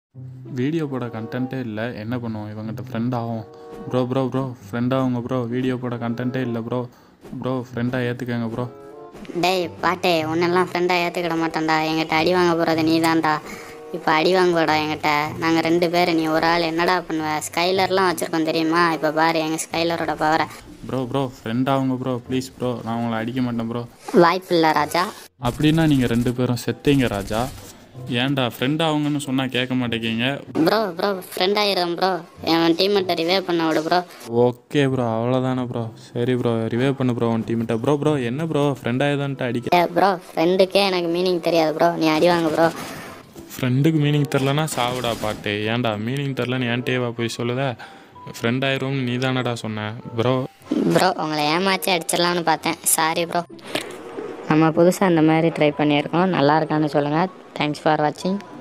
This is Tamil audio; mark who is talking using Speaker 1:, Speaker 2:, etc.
Speaker 1: வீடியோ போட கண்டென்ட்டே இல்லை என்ன பண்ணுவோம் இவங்ககிட்ட ஃப்ரெண்ட் ஆகும் ப்ரோ ப்ரோ ப்ரோ ஃப்ரெண்ட் ஆகுங்க ப்ரோ வீடியோ போட கண்டென்ட்டே இல்லை ப்ரோ ப்ரோ ஃப்ரெண்டாக ஏற்றுக்கங்க ப்ரோ
Speaker 2: டேய் பாட்டே உன்னெல்லாம் ஃப்ரெண்டாக ஏற்றுக்கிட மாட்டேன்டா எங்கிட்ட அடி வாங்க போகிறது நீ தான்டா இப்போ அடி வாங்குவடா என்கிட்ட நாங்கள் ரெண்டு பேர் நீ ஒரு ஆள் என்னடா பண்ணுவ ஸ்கைலர்லாம் வச்சுருக்கோம் தெரியுமா இப்போ பாரு எங்கள் ஸ்கைலரோட பவரை
Speaker 1: ப்ரோ ப்ரோ ஃப்ரெண்ட் ஆகுங்க ப்ரோ ப்ளீஸ் ப்ரோ நான் உங்களை அடிக்க மாட்டேன் ப்ரோ
Speaker 2: வாய்ப்பில்லை ராஜா
Speaker 1: அப்படின்னா நீங்கள் ரெண்டு பேரும் செத்தீங்க ராஜா ஏன்டா ஃப்ரெண்ட் ஆகுங்கன்னு சொன்னால் கேட்க மாட்டேங்கிங்க
Speaker 2: ப்ரோ ப்ரோ ஃப்ரெண்ட் ஆயிரும் ப்ரோ என் டீம்மேட்டை ரிவே பண்ண விடு ப்ரோ
Speaker 1: ஓகே ப்ரோ அவ்வளோதானே ப்ரோ சரி ப்ரோ ரிவே பண்ணு ப்ரோ உன் டீம்கிட்ட ப்ரோ ப்ரோ என்ன ப்ரோ ஃப்ரெண்ட் ஆகுதான்ட்டு அடிக்க
Speaker 2: ஏ ப்ரோ ஃப்ரெண்டுக்கே எனக்கு மீனிங் தெரியாது ப்ரோ நீ அடி வாங்க ப்ரோ
Speaker 1: ஃப்ரெண்டுக்கு மீனிங் தெரிலனா சாவுடா பாட்டு ஏன்டா மீனிங் தெரிலன்னு ஏன்ட்டேவா போய் சொல்லுத ஃப்ரெண்ட் ஆயிரும்னு நீ தானடா சொன்ன ப்ரோ
Speaker 2: ப்ரோ உங்களை ஏமாற்றி அடிச்சிடலாம்னு பார்த்தேன் சாரி ப்ரோ நம்ம புதுசாக இந்த மாதிரி ட்ரை பண்ணியிருக்கோம் நல்லா இருக்கான்னு சொல்லுங்கள் தேங்க்ஸ் ஃபார் வாட்சிங்